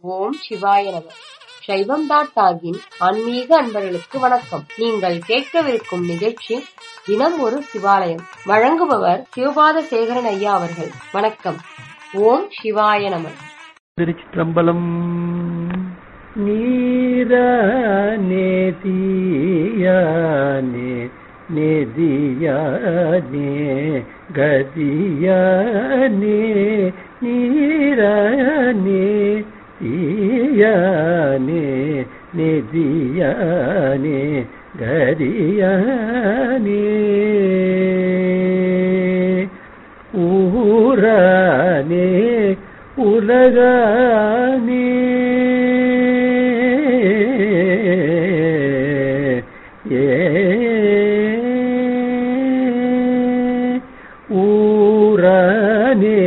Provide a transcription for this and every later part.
ஓம் சிவாய நம சைவம் டாட் டாகின் ஆன்மீக அன்பர்களுக்கு வணக்கம் நீங்கள் கேட்கவிருக்கும் நிகழ்ச்சி தினம் ஒரு சிவாலயம் வழங்குபவர் சிவபாத சேகரன் ஐயா அவர்கள் வணக்கம் ஓம் சிவாய நம திருச்சிற்றம்பலம் நீரானே தீயானே நெதியானே கதியானே நீரானே தீயானே நெதியானே கதியானே ஊரானே உலகானே ஏ ஊரானே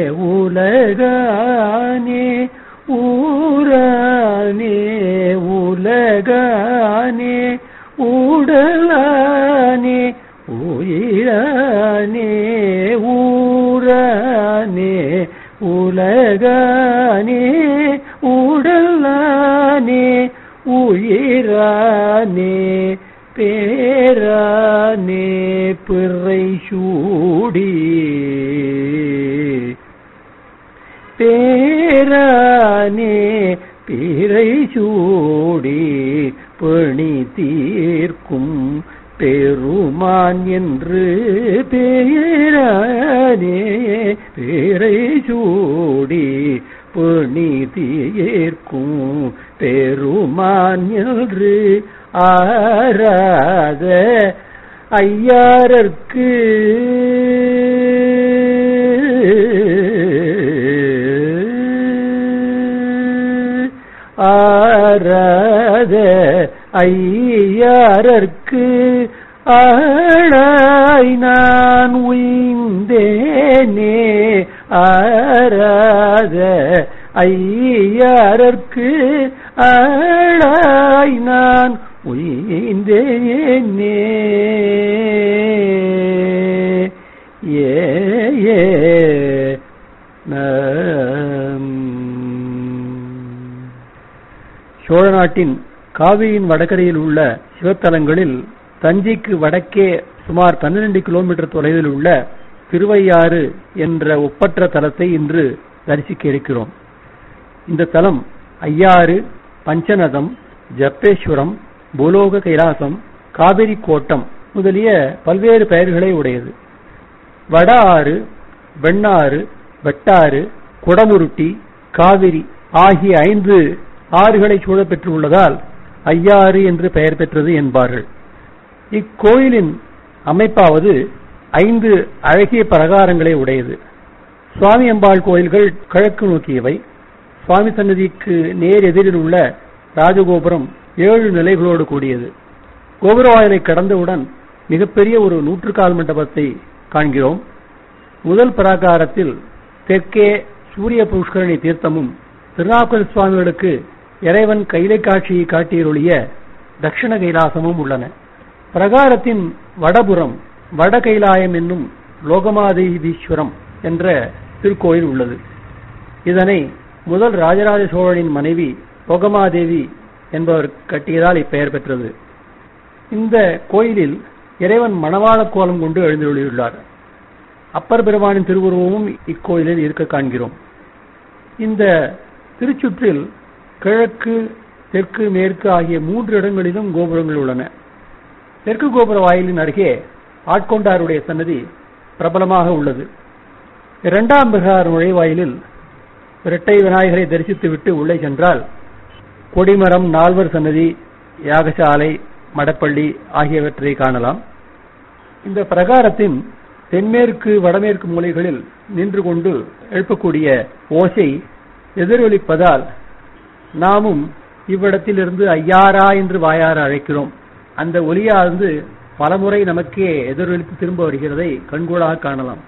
உலகானே ஊரானே உலகானே உடலானே உயிரானே ஊரானே உலகானே உடலானே உயிரானே பேரானே பிறை சூடி பேரானே பிறை சூடி பணி தீர்க்கும் பெருமான் என்று பேரானே பேரை சூடி பணி தீர்க்கும் பெருமான் என்று ஆராத ஐயாரர்க்கு ஆராத ஐயாரர்க்கு ஆளாய் நான் உய்ந்தேனே ஆராத ஐயாரர்க்கு ஆளாய் நான் உய்ந்தேனே ஏ ஏ சோழ நாட்டின் காவிரியின் வடகரையில் உள்ள சிவத்தலங்களில் தஞ்சைக்கு வடக்கே சுமார் பன்னிரண்டு கிலோமீட்டர் தொலைவில் உள்ள திருவையாறு என்ற ஒப்பற்ற தலத்தை இன்று தரிசிக்க இருக்கிறோம் இந்த தலம் ஐயாறு பஞ்சநதம் ஜப்பேஸ்வரம் பூலோக கைலாசம் காவிரி கோட்டம் முதலிய பல்வேறு பெயர்களை உடையது வட ஆறு வெண்ணாறு வெட்டாறு குடமுருட்டி காவிரி ஆகிய ஐந்து ஆறுகளை சூழப் பெற்றுள்ளதால் ஐயாறு என்று பெயர் பெற்றது என்பார்கள் இக்கோயிலின் அமைப்பாவது ஐந்து அழகிய பிரகாரங்களை உடையது சுவாமி அம்பாள் கோயில்கள் கிழக்கு நோக்கியவை சுவாமி சன்னதிக்கு நேர் எதிரில் உள்ள ராஜகோபுரம் ஏழு நிலைகளோடு கூடியது கோபுரவாயலை கடந்தவுடன் மிகப்பெரிய ஒரு நூற்றுக்கால் மண்டபத்தை காண்கிறோம் முதல் பிராகாரத்தில் தெற்கே சூரிய புஷ்கரணி தீர்த்தமும் திருநாக்கல் சுவாமிகளுக்கு இறைவன் கைலை காட்சியை காட்டியருளிய தட்சிண கைலாசமும் உள்ளன பிரகாரத்தின் வடபுறம் வட கைலாயம் என்னும் லோகமாதேவீஸ்வரம் என்ற திருக்கோயில் உள்ளது இதனை முதல் ராஜராஜ சோழனின் மனைவி லோகமாதேவி என்பவர் கட்டியதால் இப்பெயர் பெற்றது இந்த கோயிலில் இறைவன் மணவாள கோலம் கொண்டு எழுந்துள்ளார் அப்பர் பெருமானின் திருவுருவமும் இக்கோயிலில் இருக்க காண்கிறோம் இந்த திருச்சுற்றில் கிழக்கு தெற்கு மேற்கு ஆகிய மூன்று இடங்களிலும் கோபுரங்கள் உள்ளன தெற்கு கோபுர வாயிலின் அருகே ஆட்கொண்டாருடைய சன்னதி பிரபலமாக உள்ளது இரண்டாம் பிரகார நுழைவாயிலில் இரட்டை விநாயகரை தரிசித்துவிட்டு உள்ளே சென்றால் கொடிமரம் நால்வர் சன்னதி யாகசாலை மடப்பள்ளி ஆகியவற்றை காணலாம் இந்த பிரகாரத்தின் தென்மேற்கு வடமேற்கு மூலைகளில் நின்று கொண்டு எழுப்பக்கூடிய ஓசை எதிரொலிப்பதால் நாமும் இவ்விடத்திலிருந்து ஐயாரா என்று வாயார அழைக்கிறோம் அந்த ஒலியானது பலமுறை நமக்கே எதிரொலித்து திரும்ப வருகிறதை கண்கூடாக காணலாம்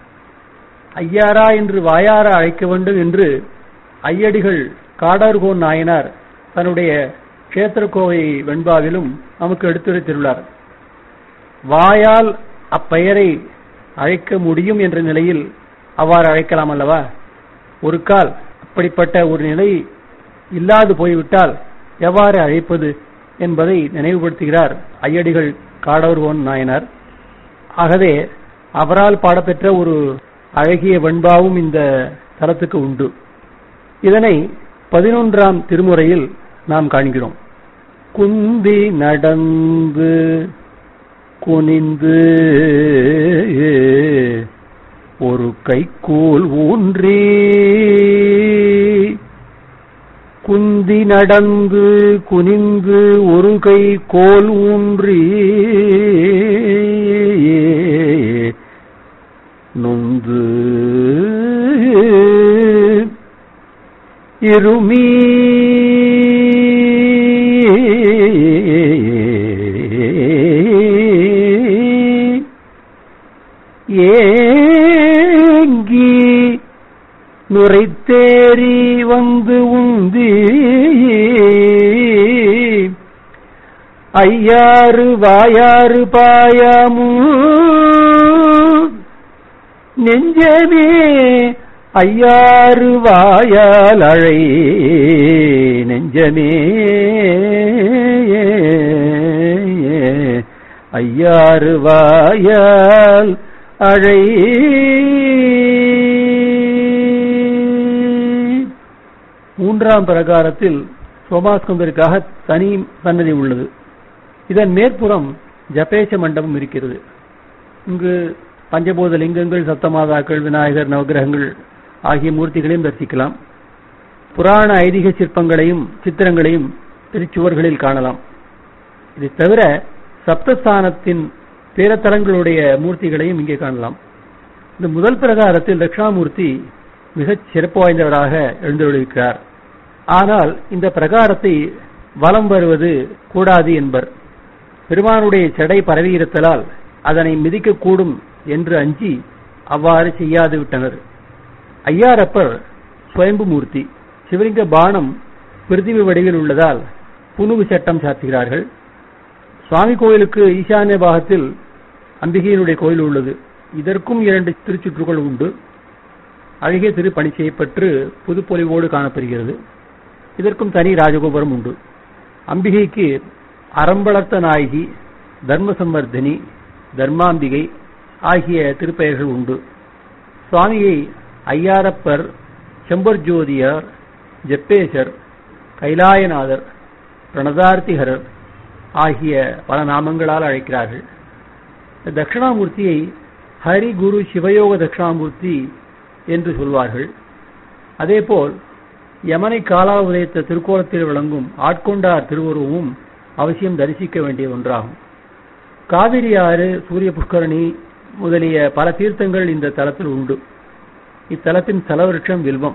ஐயாரா என்று வாயார அழைக்க வேண்டும் என்று ஐயடிகள் காடார்கோன் நாயனார் தன்னுடைய கஷேத்திரக்கோவை வெண்பாவிலும் நமக்கு எடுத்துரைத்துள்ளார் வாயால் அப்பெயரை அழைக்க முடியும் என்ற நிலையில் அவ்வாறு அழைக்கலாம் அல்லவா ஒரு கால் அப்படிப்பட்ட ஒரு நிலை இல்லாது போய்விட்டால் எவ்வாறு அழைப்பது என்பதை நினைவுபடுத்துகிறார் ஐயடிகள் காடவர்வோன் நாயனார் ஆகவே அவரால் பாடப்பெற்ற ஒரு அழகிய வெண்பாவும் இந்த தலத்துக்கு உண்டு இதனை பதினொன்றாம் திருமுறையில் நாம் காண்கிறோம் குந்தி நடந்து குனிந்து ஒரு கைக்கூல் ஊன்றி குந்தி நடந்து குனிந்து ஒரு கை கோல் ஊன்றி நொந்து இருமீ ஏங்கி நுரைத்தேறி வந்து உந்தி ஐயாறு வாயாறு பாயாமு நெஞ்சமே ஐயாறு வாயால் அழை நெஞ்சமே ஐயாறு வாயால் அழை மூன்றாம் பிரகாரத்தில் சோமாஸ்கந்தருக்காக தனி சன்னதி உள்ளது இதன் மேற்புறம் ஜபேச மண்டபம் இருக்கிறது இங்கு பஞ்சபூத லிங்கங்கள் சப்தமாதாக்கள் விநாயகர் நவகிரகங்கள் ஆகிய மூர்த்திகளையும் தரிசிக்கலாம் புராண ஐதீக சிற்பங்களையும் சித்திரங்களையும் திருச்சுவர்களில் காணலாம் இதை தவிர சப்தஸ்தானத்தின் பேரத்தலங்களுடைய மூர்த்திகளையும் இங்கே காணலாம் இந்த முதல் பிரகாரத்தில் தட்சிணாமூர்த்தி மிகச் சிறப்பு வாய்ந்தவராக எழுந்தருளிருக்கிறார் ஆனால் இந்த பிரகாரத்தை வலம் வருவது கூடாது என்பர் பெருமானுடைய செடை பரவியிருத்தலால் அதனை மிதிக்கக்கூடும் என்று அஞ்சி அவ்வாறு செய்யாது விட்டனர் ஐயாரப்பர் சுயம்பு மூர்த்தி சிவலிங்க பானம் பிருத்திவி வடிவில் உள்ளதால் புனுகு சட்டம் சாத்துகிறார்கள் சுவாமி கோயிலுக்கு ஈசான்ய பாகத்தில் அம்பிகையினுடைய கோயில் உள்ளது இதற்கும் இரண்டு திருச்சுற்றுகள் உண்டு அழகிய திரு பணி செய்யப்பட்டு புதுப்பொலிவோடு காணப்படுகிறது இதற்கும் தனி ராஜகோபுரம் உண்டு அம்பிகைக்கு அறம்பளர்த்த நாயகி தர்மசம்வர்தினி தர்மாம்பிகை ஆகிய திருப்பெயர்கள் உண்டு சுவாமியை ஐயாரப்பர் செம்பர்ஜோதியார் ஜெப்பேசர் கைலாயநாதர் பிரணதார்த்திகரர் ஆகிய பல நாமங்களால் அழைக்கிறார்கள் தட்சிணாமூர்த்தியை ஹரி குரு சிவயோக தட்சிணாமூர்த்தி என்று சொல்வார்கள் அதேபோல் யமனை காலாவுதயத்த திருக்கோலத்தில் விளங்கும் ஆட்கொண்டார் திருவுருவமும் அவசியம் தரிசிக்க வேண்டிய ஒன்றாகும் காவிரி ஆறு சூரிய புஷ்கரணி முதலிய பல தீர்த்தங்கள் இந்த தலத்தில் உண்டு இத்தலத்தின் தலவிருட்சம் வில்வம்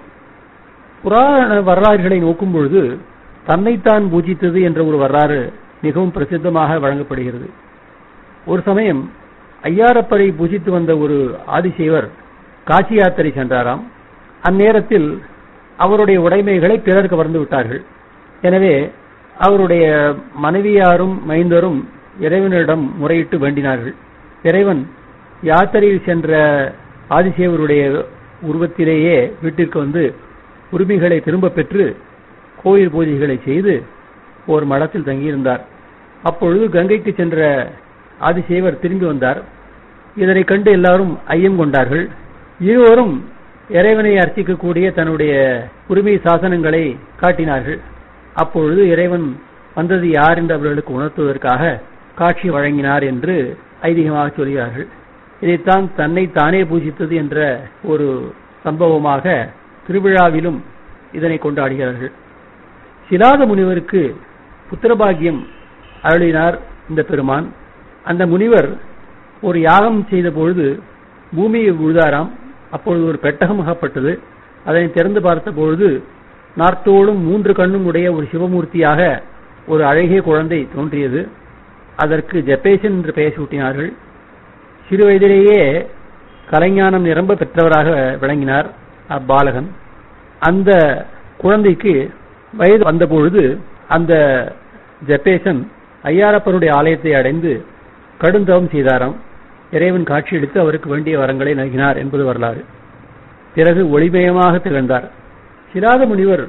புராண வரலாறுகளை நோக்கும் பொழுது தன்னைத்தான் பூஜித்தது என்ற ஒரு வரலாறு மிகவும் பிரசித்தமாக வழங்கப்படுகிறது ஒரு சமயம் ஐயாரப்பரை பூஜித்து வந்த ஒரு ஆதிசேவர் காசி யாத்திரை சென்றாராம் அந்நேரத்தில் அவருடைய உடைமைகளை பிறர் கவர்ந்து விட்டார்கள் எனவே அவருடைய மனைவியாரும் மைந்தரும் இறைவனிடம் முறையிட்டு வேண்டினார்கள் இறைவன் யாத்திரையில் சென்ற ஆதிசேவருடைய உருவத்திலேயே வீட்டிற்கு வந்து உரிமைகளை திரும்ப பெற்று கோயில் பூஜைகளை செய்து ஒரு மடத்தில் தங்கியிருந்தார் அப்பொழுது கங்கைக்கு சென்ற ஆதிசேவர் திரும்பி வந்தார் இதனை கண்டு எல்லாரும் ஐயம் கொண்டார்கள் இருவரும் இறைவனை அர்ச்சிக்கக்கூடிய தன்னுடைய உரிமை சாசனங்களை காட்டினார்கள் அப்பொழுது இறைவன் வந்தது யார் என்று அவர்களுக்கு உணர்த்துவதற்காக காட்சி வழங்கினார் என்று ஐதீகமாக சொல்கிறார்கள் இதைத்தான் தன்னை தானே பூஜித்தது என்ற ஒரு சம்பவமாக திருவிழாவிலும் இதனை கொண்டாடுகிறார்கள் சிலாத முனிவருக்கு புத்திரபாகியம் அருளினார் இந்த பெருமான் அந்த முனிவர் ஒரு யாகம் செய்த பொழுது பூமியை உழுதாராம் அப்பொழுது ஒரு பெட்டகம் அகப்பட்டது அதனை திறந்து பார்த்த பொழுது நார்த்தோடும் மூன்று கண்ணும் உடைய ஒரு சிவமூர்த்தியாக ஒரு அழகிய குழந்தை தோன்றியது அதற்கு ஜப்பேசன் என்று பெயர் சூட்டினார்கள் சிறு வயதிலேயே கலைஞானம் நிரம்ப பெற்றவராக விளங்கினார் அப்பாலகன் அந்த குழந்தைக்கு வயது வந்தபொழுது அந்த ஜப்பேசன் ஐயாரப்பனுடைய ஆலயத்தை அடைந்து கடுந்தவம் செய்தாராம் இறைவன் காட்சியளித்து அவருக்கு வேண்டிய வரங்களை நல்கினார் என்பது வரலாறு பிறகு ஒளிமயமாக திகழ்ந்தார் சிராத முனிவர்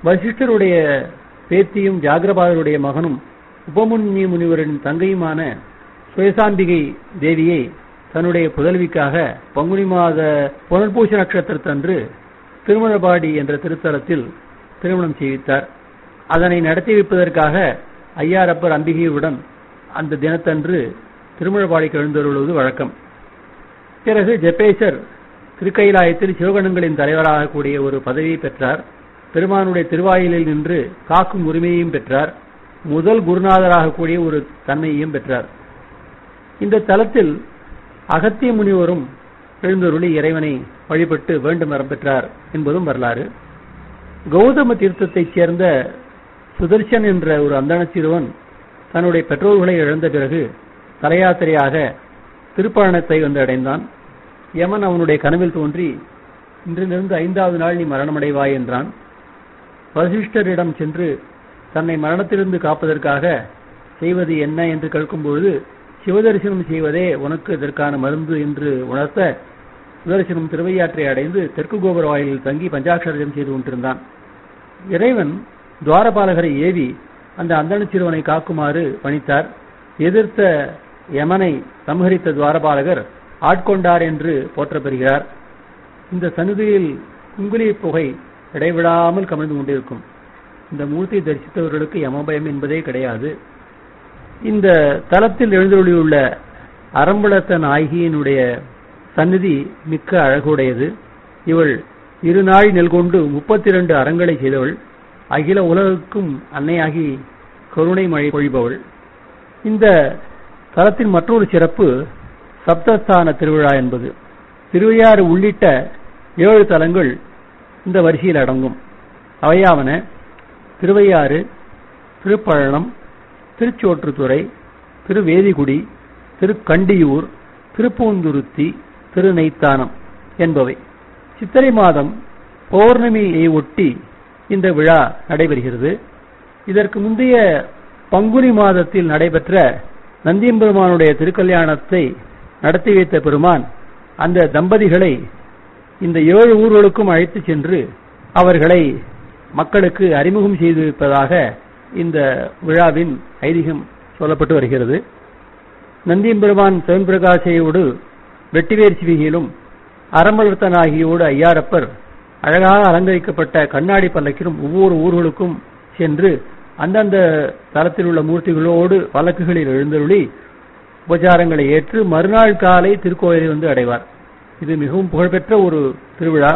வசிஷ்டருடைய பேத்தியும் ஜாகிரபாதருடைய மகனும் உபமுன்னி முனிவரின் தங்கையுமான சுயசாம்பிகை தேவியை தன்னுடைய புதல்விக்காக பங்குனி மாத புனர்பூச நட்சத்திரத்தன்று திருமணபாடி என்ற திருத்தலத்தில் திருமணம் செய்வித்தார் அதனை நடத்தி வைப்பதற்காக ஐயாரப்பர் அம்பிகையுடன் அந்த தினத்தன்று திருமணபாடிக்கு எழுந்தருள்வது வழக்கம் பிறகு ஜெபேசர் திருக்கைலாயத்தில் சிவகணங்களின் தலைவராக கூடிய ஒரு பதவியை பெற்றார் பெருமானுடைய திருவாயிலில் நின்று காக்கும் உரிமையையும் பெற்றார் முதல் குருநாதராக கூடிய ஒரு தன்மையையும் பெற்றார் இந்த தலத்தில் அகத்திய முனிவரும் எழுந்தருளி இறைவனை வழிபட்டு வேண்டும் வரம் பெற்றார் என்பதும் வரலாறு கௌதம தீர்த்தத்தைச் சேர்ந்த சுதர்சன் என்ற ஒரு அந்தண சிறுவன் தன்னுடைய பெற்றோர்களை இழந்த பிறகு தலையாத்திரையாக திருப்பழனத்தை வந்து அடைந்தான் யமன் அவனுடைய கனவில் தோன்றி இன்றிலிருந்து ஐந்தாவது நாள் நீ மரணமடைவாய் என்றான் வசிஷ்டரிடம் சென்று தன்னை மரணத்திலிருந்து காப்பதற்காக செய்வது என்ன என்று கேட்கும்பொழுது சிவதரிசனம் செய்வதே உனக்கு இதற்கான மருந்து என்று உணர்த்த சுதர்சனம் திருவையாற்றை அடைந்து தெற்கு கோபுர வாயிலில் தங்கி பஞ்சாட்சரம் செய்து கொண்டிருந்தான் இறைவன் துவாரபாலகரை ஏவி அந்த அந்தண சிறுவனை காக்குமாறு பணித்தார் எதிர்த்த யமனை சம்ஹரித்த துவாரபாலகர் ஆட்கொண்டார் என்று போற்றப்பெறுகிறார் இந்த சந்நிதியில் குங்குலி புகை இடைவிடாமல் கமிழ்ந்து கொண்டிருக்கும் இந்த மூர்த்தியை தரிசித்தவர்களுக்கு யமபயம் என்பதே கிடையாது இந்த தலத்தில் எழுந்தொழியுள்ள அறம்பளத்த நாயகியினுடைய சந்நிதி மிக்க அழகுடையது இவள் இரு நாள் நெல் கொண்டு முப்பத்தி இரண்டு அறங்களை செய்தவள் அகில உலகுக்கும் அன்னையாகி கருணை மழை பொழிபவள் இந்த தலத்தின் மற்றொரு சிறப்பு சப்தஸ்தான திருவிழா என்பது திருவையாறு உள்ளிட்ட ஏழு தலங்கள் இந்த வரிசையில் அடங்கும் அவையாவன திருவையாறு திருப்பழனம் திருச்சோற்றுத்துறை திருவேதிகுடி திருக்கண்டியூர் திருப்பூந்துருத்தி திருநெய்த்தானம் என்பவை சித்திரை மாதம் பௌர்ணமியை ஒட்டி இந்த விழா நடைபெறுகிறது இதற்கு முந்தைய பங்குனி மாதத்தில் நடைபெற்ற நந்தியம்பெருமானுடைய திருக்கல்யாணத்தை நடத்தி வைத்த பெருமான் அந்த தம்பதிகளை இந்த ஏழு ஊர்களுக்கும் அழைத்து சென்று அவர்களை மக்களுக்கு அறிமுகம் செய்து வைப்பதாக இந்த விழாவின் ஐதீகம் சொல்லப்பட்டு வருகிறது நந்தியம்பெருமான் சிவன்பிரகாசையோடு வெட்டிவேர் சிவிகையிலும் அறம்பலத்தனாகியோடு ஐயாரப்பர் அழகாக அலங்கரிக்கப்பட்ட கண்ணாடி பல்லக்கிலும் ஒவ்வொரு ஊர்களுக்கும் சென்று அந்தந்த தலத்தில் உள்ள மூர்த்திகளோடு பல்லக்குகளில் எழுந்தருளி உபச்சாரங்களை ஏற்று மறுநாள் காலை திருக்கோயிலை வந்து அடைவார் இது மிகவும் புகழ்பெற்ற ஒரு திருவிழா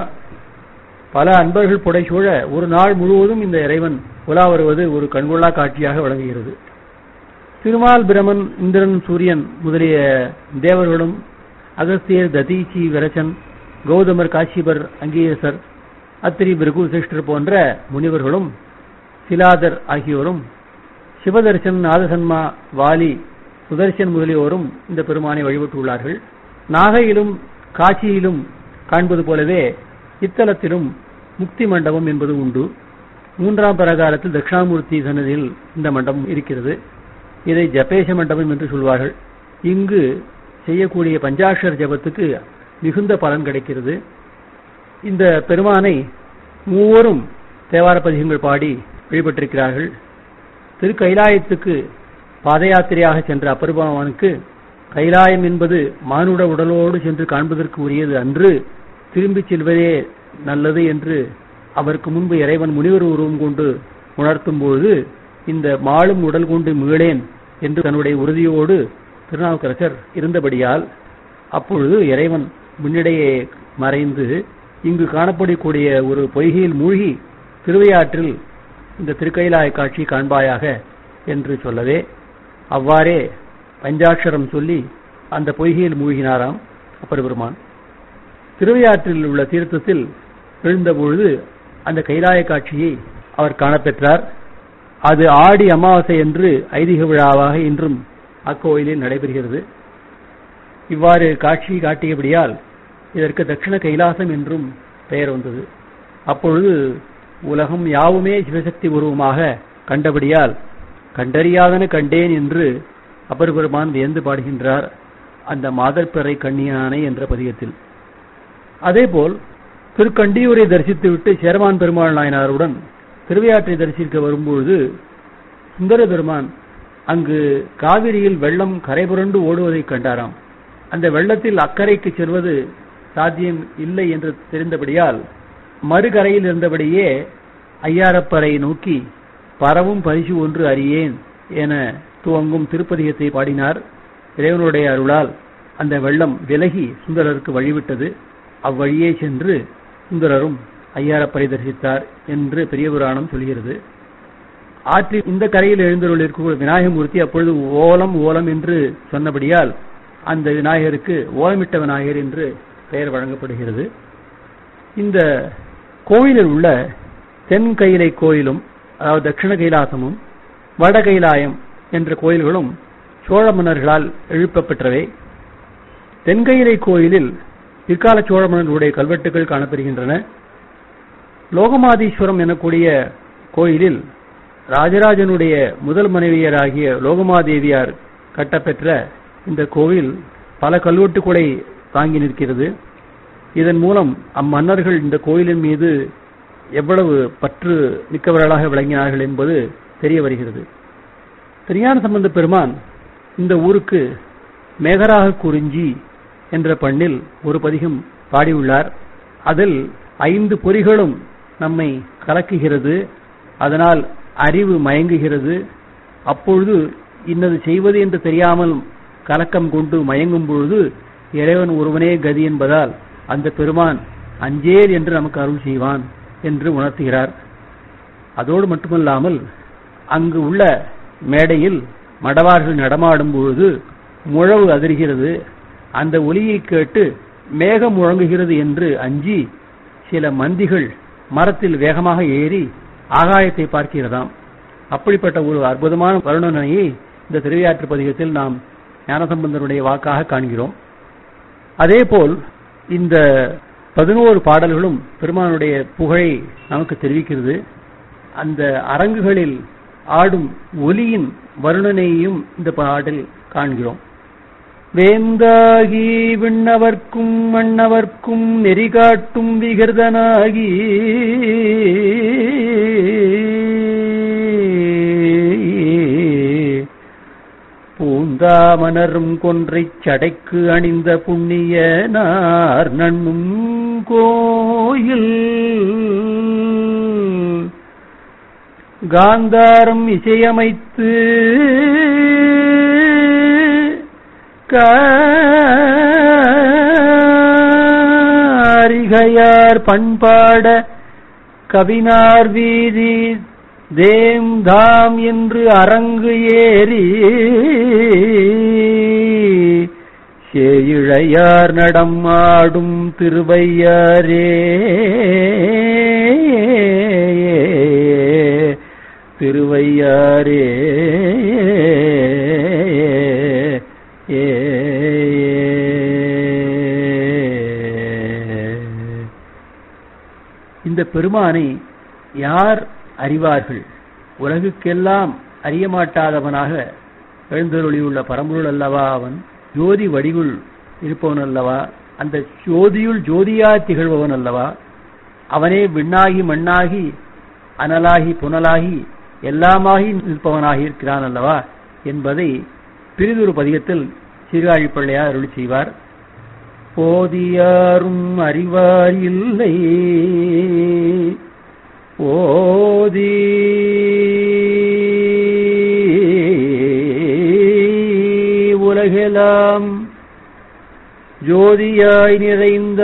பல அன்பர்கள் புடைசூழ ஒரு நாள் முழுவதும் இந்த இறைவன் உலா வருவது ஒரு கண்கொள்ளா காட்சியாக விளங்குகிறது திருமால் பிரமன் இந்திரன் சூரியன் முதலிய தேவர்களும் அகஸ்தியர் ததீச்சி விரச்சன் கௌதமர் காசிபர் அங்கீரசர் அத்திரி பிருகு சிஷ்டர் போன்ற முனிவர்களும் சிலாதர் ஆகியோரும் சிவதர்சன் நாதசன்மா வாலி சுதர்சன் முதலியோரும் இந்த பெருமானை வழிபட்டுள்ளார்கள் நாகையிலும் காட்சியிலும் காண்பது போலவே இத்தலத்திலும் முக்தி மண்டபம் என்பது உண்டு மூன்றாம் பிரகாரத்தில் தட்சிணாமூர்த்தி சன்னதியில் இந்த மண்டபம் இருக்கிறது இதை ஜபேஷ மண்டபம் என்று சொல்வார்கள் இங்கு செய்யக்கூடிய பஞ்சாட்சர் ஜபத்துக்கு மிகுந்த பலன் கிடைக்கிறது இந்த பெருமானை மூவரும் தேவார பதிகங்கள் பாடி வழிபட்டிருக்கிறார்கள் திரு கைலாயத்துக்கு பாத யாத்திரையாக சென்ற அப்பெருமானுக்கு கைலாயம் என்பது மானுட உடலோடு சென்று காண்பதற்கு உரியது அன்று திரும்பிச் செல்வதே நல்லது என்று அவருக்கு முன்பு இறைவன் முனிவர் உருவம் கொண்டு உணர்த்தும் பொழுது இந்த மாளும் உடல் கொண்டு மீளேன் என்று தன்னுடைய உறுதியோடு திருநாவுக்கரசர் இருந்தபடியால் அப்பொழுது இறைவன் முன்னிடையே மறைந்து இங்கு காணப்படக்கூடிய ஒரு பொய்கையில் மூழ்கி திருவையாற்றில் இந்த திருக்கைலாய காட்சி காண்பாயாக என்று சொல்லவே அவ்வாறே பஞ்சாட்சரம் சொல்லி அந்த பொய்கையில் மூழ்கினாராம் அப்பர் பெருமான் திருவையாற்றில் உள்ள தீர்த்தத்தில் எழுந்தபொழுது அந்த கைலாய காட்சியை அவர் காணப்பெற்றார் அது ஆடி அமாவாசை என்று ஐதீக விழாவாக இன்றும் அக்கோயிலில் நடைபெறுகிறது இவ்வாறு காட்சி காட்டியபடியால் இதற்கு தட்சிண கைலாசம் என்றும் பெயர் வந்தது அப்பொழுது உலகம் யாவுமே சிவசக்தி உருவமாக கண்டபடியால் கண்டறியாதன கண்டேன் என்று அப்பர் பெருமான் வியந்து பாடுகின்றார் அந்த மாதர்பிறை கண்ணியானை என்ற பதிகத்தில் அதேபோல் திருக்கண்டியூரை தரிசித்துவிட்டு சேரமான் பெருமாள் நாயனாருடன் திருவையாற்றை தரிசிக்க வரும்பொழுது சுந்தர பெருமான் அங்கு காவிரியில் வெள்ளம் கரைபுரண்டு ஓடுவதைக் கண்டாராம் அந்த வெள்ளத்தில் அக்கறைக்கு செல்வது சாத்தியம் இல்லை என்று தெரிந்தபடியால் மறுகரையில் இருந்தபடியே ஐயாரப்பரை நோக்கி பரவும் பரிசு ஒன்று அறியேன் என துவங்கும் திருப்பதிகத்தை பாடினார் இறைவனுடைய அருளால் அந்த வெள்ளம் விலகி சுந்தரருக்கு வழிவிட்டது அவ்வழியே சென்று சுந்தரரும் ஐயாரப்பரை தரிசித்தார் என்று பெரிய புராணம் சொல்கிறது ஆற்றில் இந்த கரையில் எழுந்தருள் இருக்கும் விநாயகமூர்த்தி அப்பொழுது ஓலம் ஓலம் என்று சொன்னபடியால் அந்த விநாயகருக்கு ஓலமிட்ட விநாயகர் என்று பெயர் வழங்கப்படுகிறது இந்த கோயிலில் உள்ள தென் கைலை கோயிலும் அதாவது தட்சிண கைலாசமும் வட கைலாயம் என்ற கோயில்களும் சோழ மன்னர்களால் எழுப்பப்பெற்றவை தென்கையிலை கோயிலில் பிற்கால சோழ மன்னர்களுடைய கல்வெட்டுகள் காணப்படுகின்றன லோகமாதீஸ்வரம் எனக்கூடிய கோயிலில் ராஜராஜனுடைய முதல் மனைவியராகிய லோகமாதேவியார் கட்டப்பெற்ற இந்த கோவில் பல கல்வெட்டுக்களை தாங்கி நிற்கிறது இதன் மூலம் அம்மன்னர்கள் இந்த கோயிலின் மீது எவ்வளவு பற்று மிக்கவர்களாக விளங்கினார்கள் என்பது தெரிய வருகிறது திருஞான சம்பந்த பெருமான் இந்த ஊருக்கு மேகராக குறிஞ்சி என்ற பண்ணில் ஒரு பதிகம் பாடியுள்ளார் அதில் ஐந்து பொறிகளும் நம்மை கலக்குகிறது அதனால் அறிவு மயங்குகிறது அப்பொழுது இன்னது செய்வது என்று தெரியாமல் கலக்கம் கொண்டு மயங்கும் பொழுது இறைவன் ஒருவனே கதி என்பதால் அந்த பெருமான் அஞ்சேல் என்று நமக்கு அருள் செய்வான் என்று உணர்த்துகிறார் அதோடு மட்டுமல்லாமல் அங்கு உள்ள மேடையில் மடவார்கள் நடமாடும் பொழுது முழவு அதிர்கிறது அந்த ஒலியை கேட்டு மேகம் முழங்குகிறது என்று அஞ்சி சில மந்திகள் மரத்தில் வேகமாக ஏறி ஆகாயத்தை பார்க்கிறதாம் அப்படிப்பட்ட ஒரு அற்புதமான வருணனையை இந்த திருவியாற்று பதிகத்தில் நாம் ஞானசம்பந்தனுடைய வாக்காக காண்கிறோம் அதேபோல் இந்த பதினோரு பாடல்களும் பெருமானுடைய புகழை நமக்கு தெரிவிக்கிறது அந்த அரங்குகளில் ஆடும் ஒலியின் வருணனையும் இந்த பாடல் காண்கிறோம் வேந்தாகி விண்ணவர்க்கும் மன்னவர்க்கும் நெறிகாட்டும் விகிருதனாகி பூந்தாமனரும் கொன்றைச் சடைக்கு அணிந்த புண்ணிய நார் நண்ணும் கோயில் காந்தாரம் இசையமைத்து காரிகையார் பண்பாட கவினார் வீதி தேம் தாம் என்று அரங்கு ஏறி சேயிழையார் நடம் ஆடும் திருவையாரே திருவையாரே ஏ இந்த பெருமானை யார் அறிவார்கள் உலகுக்கெல்லாம் அறிய மாட்டாதவனாக எழுந்தருளியுள்ள பரம்பொருள் அல்லவா அவன் ஜோதி வடிவுள் இருப்பவன் அல்லவா அந்த ஜோதியுள் ஜோதியா திகழ்பவன் அல்லவா அவனே விண்ணாகி மண்ணாகி அனலாகி புனலாகி எல்லாமாகி நிற்பவனாகி இருக்கிறான் அல்லவா என்பதை பிரிதொரு பதிகத்தில் சீர்காழிப்பிள்ளையார் அருளி செய்வார் போதியாரும் அறிவார் இல்லை ஓதி உலகெல்லாம் ஜோதியாய் நிறைந்த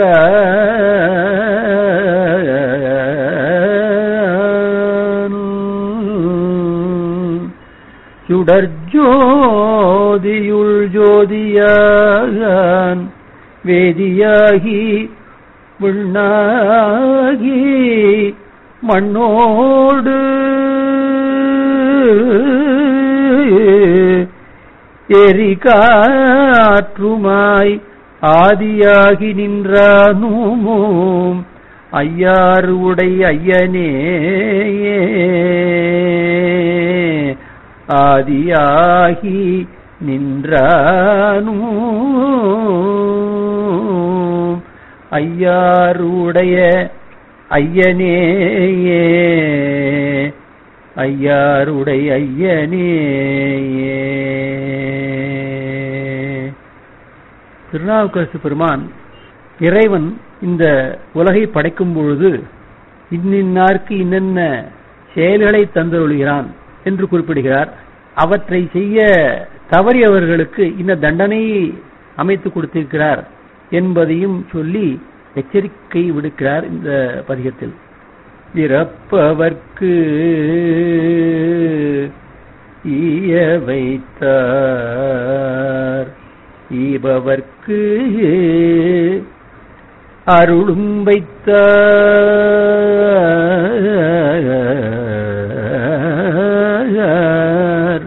சுடர்ஜோதியுள் ஜோதியான் வேதியாகி விண்ணாகி மண்ணோடு எரிகாற்றுமாய் ஆதியாகி நின்றானுமோம் ஐயாறு உடை ஐயனே ஆதியாகி நின்றானும் ஐயாருடைய ஐயனே ஐயாருடை ஐயனே திருநாவுக்கரசு பெருமான் இறைவன் இந்த உலகை படைக்கும் பொழுது இன்னின்னார்க்கு இன்னென்ன செயல்களை தந்தருளுகிறான் என்று குறிப்பிடுகிறார் அவற்றை செய்ய தவறியவர்களுக்கு இந்த தண்டனையை அமைத்து கொடுத்திருக்கிறார் என்பதையும் சொல்லி எச்சரிக்கை விடுக்கிறார் இந்த பதிகத்தில் இறப்பவர்க்கு ஈய வைத்தார் ஈபவர்க்கு அருளும் வைத்தார்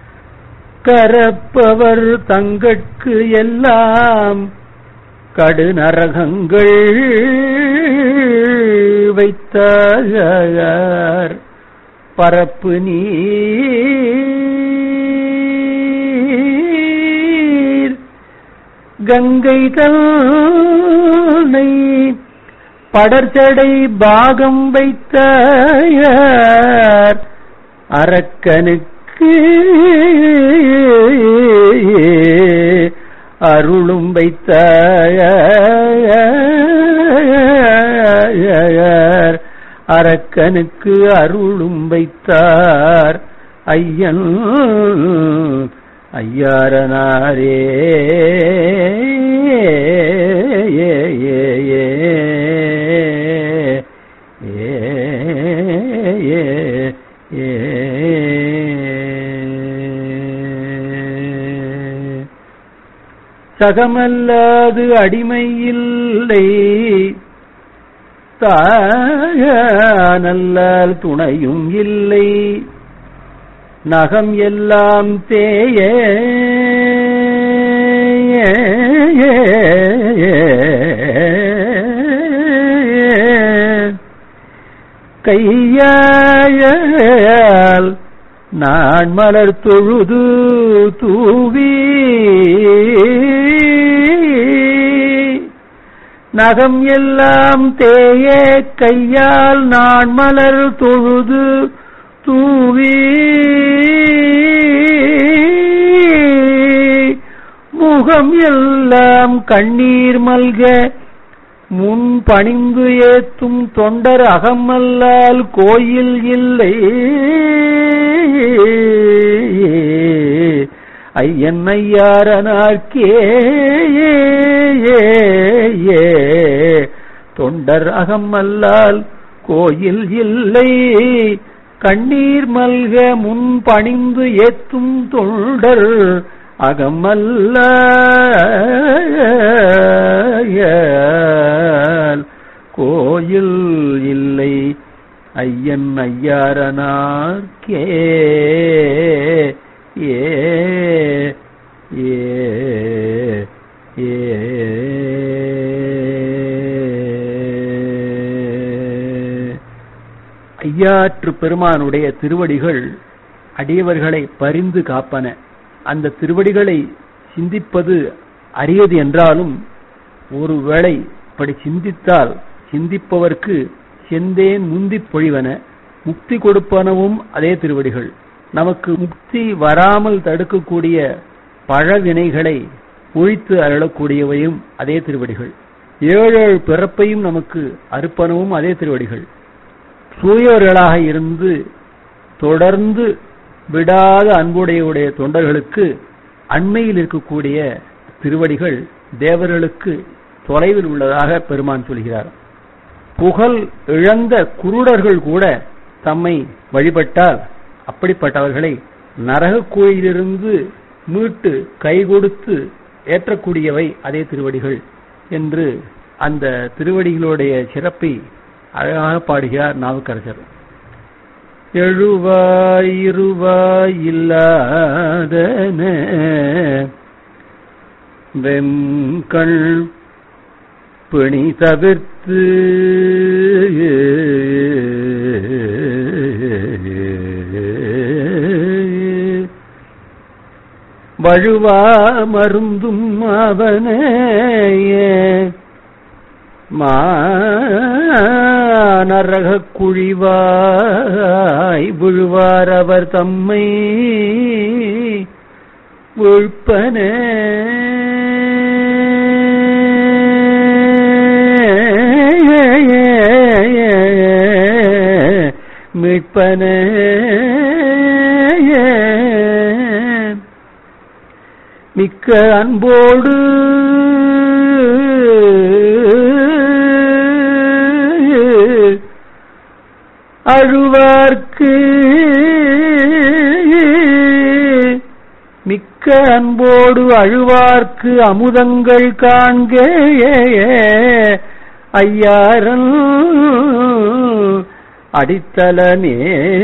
கரப்பவர் தங்கட்கு எல்லாம் கடுநரகங்கள் வைத்தார் பரப்பு நீர் கங்கை தன்னை படர்ச்சடை பாகம் வைத்தார் அரக்கனுக்கு அருளும் வைத்தார் அரக்கனுக்கு அருளும் வைத்தார் ஐயன் ஐயாரனாரே ஏ ஏ ஏ ஏ ஏ சகமல்லாது அடிமையில்லை தாயானல்லால் துணையும் இல்லை நகம் எல்லாம் தேய கையால் நான் மலர் தொழுது தூவி நகம் எல்லாம் தேய கையால் நான் மலர் தொழுது தூவி முகம் எல்லாம் கண்ணீர் மல்க முன் பணிந்து ஏத்தும் தொண்டர் அகமல்லால் கோயில் இல்லை ஐயன் ஐயாரனார்க்கே தொண்டர் அகமல்லால் கோயில் இல்லை கண்ணீர் மல்க முன் பணிந்து ஏத்தும் தொண்டர் அகமல்ல கோயில் இல்லை ஐயன் ஐயாரனார்க்கே ஏ ஏ ஏ ஐயாற்று பெருமானுடைய திருவடிகள் அடியவர்களை பரிந்து காப்பன அந்த திருவடிகளை சிந்திப்பது அரியது என்றாலும் ஒருவேளை இப்படி சிந்தித்தால் சிந்திப்பவர்க்கு செந்தேன் முந்தி பொழிவன முக்தி கொடுப்பனவும் அதே திருவடிகள் நமக்கு முக்தி வராமல் தடுக்கக்கூடிய பழவினைகளை ஒழித்து அருளக்கூடியவையும் அதே திருவடிகள் ஏழு ஏழு பிறப்பையும் நமக்கு அறுப்பனவும் அதே திருவடிகள் தூயவர்களாக இருந்து தொடர்ந்து விடாத அன்புடையுடைய தொண்டர்களுக்கு அண்மையில் இருக்கக்கூடிய திருவடிகள் தேவர்களுக்கு தொலைவில் உள்ளதாக பெருமான் சொல்கிறார் புகழ் இழந்த குருடர்கள் கூட தம்மை வழிபட்டால் அப்படிப்பட்டவர்களை நரக கோயிலிருந்து மீட்டு கை கொடுத்து ஏற்றக்கூடியவை அதே திருவடிகள் என்று அந்த திருவடிகளுடைய சிறப்பை அழகாக பாடுகிறார் நாவுக்கரசர் எழுவாய் இருவாய் இல்லாதன வெம்கண் பிணி தவிர்த்து வழுவா மருந்தும் அவனையே நரகக் குழிவாய் விழுவார் அவர் தம்மை வீழ்ப்பன மீட்பன மிக்க அன்போடு அழுவார்க்கு மிக்க அன்போடு அழுவார்க்கு அமுதங்கள் காண்க ஐயாரன் அடித்தலமே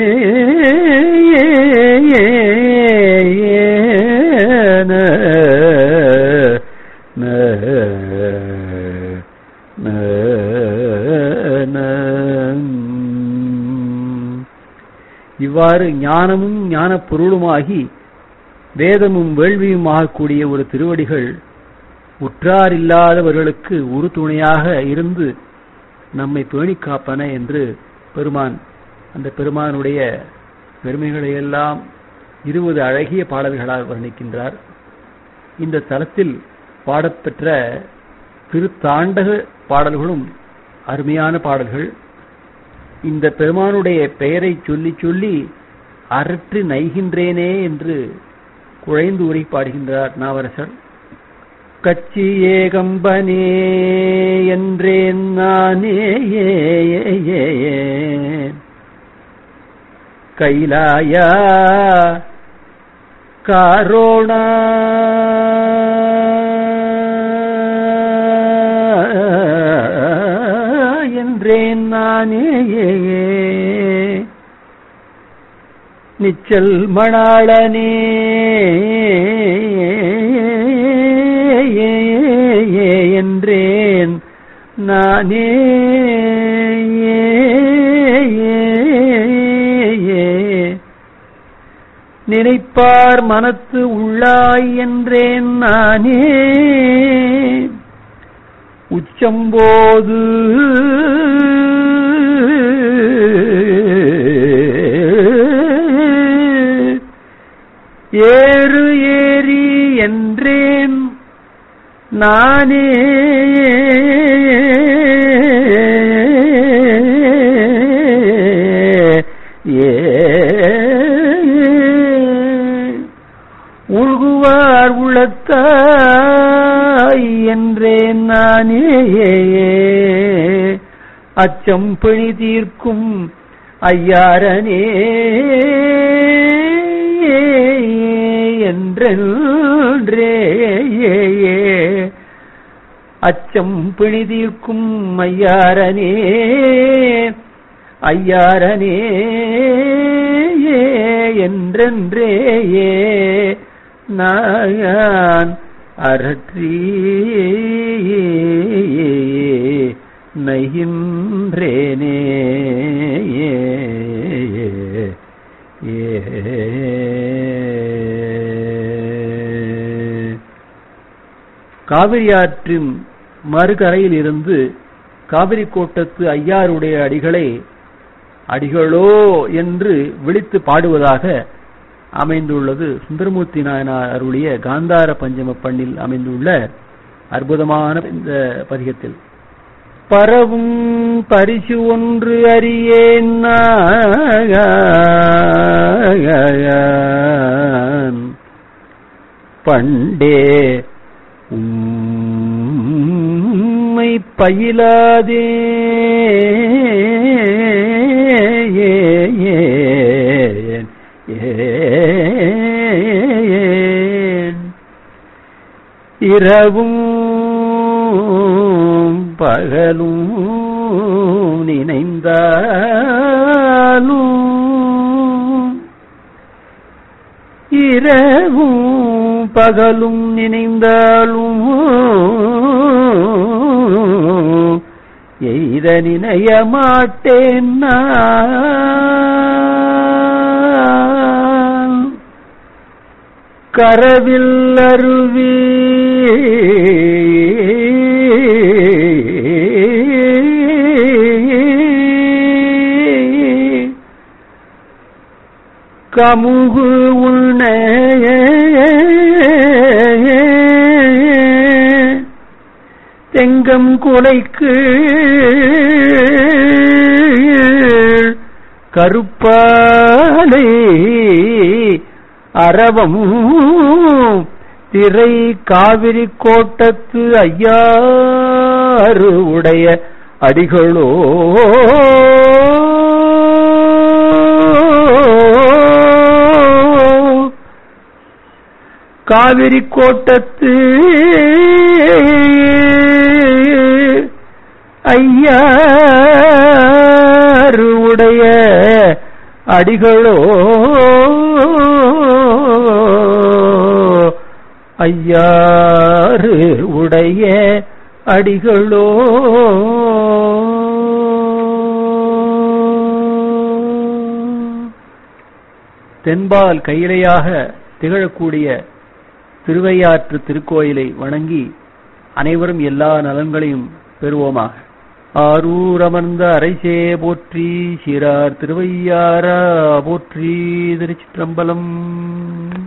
இவ்வாறு ஞானமும் ஞான பொருளுமாகி வேதமும் வேள்வியுமாகக்கூடிய ஒரு திருவடிகள் உற்றார் இல்லாதவர்களுக்கு ஒரு துணையாக இருந்து நம்மை பேணி காப்பன என்று பெருமான் அந்த பெருமானுடைய பெருமைகளை எல்லாம் இருபது அழகிய பாடல்களால் வர்ணிக்கின்றார் இந்த தலத்தில் பாடப்பெற்ற திருத்தாண்டக பாடல்களும் அருமையான பாடல்கள் இந்த பெருமானுடைய பெயரை சொல்லி சொல்லி அரற்று நைகின்றேனே என்று குழைந்து உரை பாடுகின்றார் நாவரசர் கச்சி ஏகம்பனே என்றேன் நானே கைலாயா காரோணா என்றேன் நானே நிச்சல் மணாளனே என்றேன் நானே நினைப்பார் மனத்து உள்ளாய் என்றேன் நானே உச்சம்போது ஏறு ஏறி என்றேன் நானே உள்குவார் உள்ளத்தாய் என்றேன் நானே அச்சம் பிணி தீர்க்கும் ஐயாரனே என்றே அச்சம் பிணி தீர்க்கும் ஐயாரனே ஐயாரனே என்றென்றேயே நான் அரற்றி நைகின்றேனே காவிரியாற்றின் மறுகரையில் இருந்து காவிரி கோட்டத்து ஐயாருடைய அடிகளை அடிகளோ என்று விழித்து பாடுவதாக அமைந்துள்ளது சுந்தரமூர்த்தி நாயனார் அருளிய காந்தார பஞ்சம பண்ணில் அமைந்துள்ள அற்புதமான இந்த பதிகத்தில் பரவும் பரிசு ஒன்று அறியேன் பண்டே உம்மை பயிலாதே இரவும் பகலும் நினைந்தாலும் இரவும் பகலும் நினைந்தாலும் எய்த நினைய மாட்டேன் நான் கரவில் அருவி கமுகு உண்ண தெங்கம் குலைக்கு கருப்பாலை அரவம் திரை காவிரி கோட்டத்து ஐயாறு உடைய அடிகளோ காவிரி கோட்டத்து ஐயாறு உடைய அடிகளோ ஐயாறு உடைய அடிகளோ தென்பால் கையிலையாக திகழக்கூடிய திருவையாற்று திருக்கோயிலை வணங்கி அனைவரும் எல்லா நலன்களையும் பெறுவோமாக ஆரூர் அமர்ந்த அரைசே போற்றி சிறார் திருவையாரா போற்றி திருச்சிற்றம்பலம்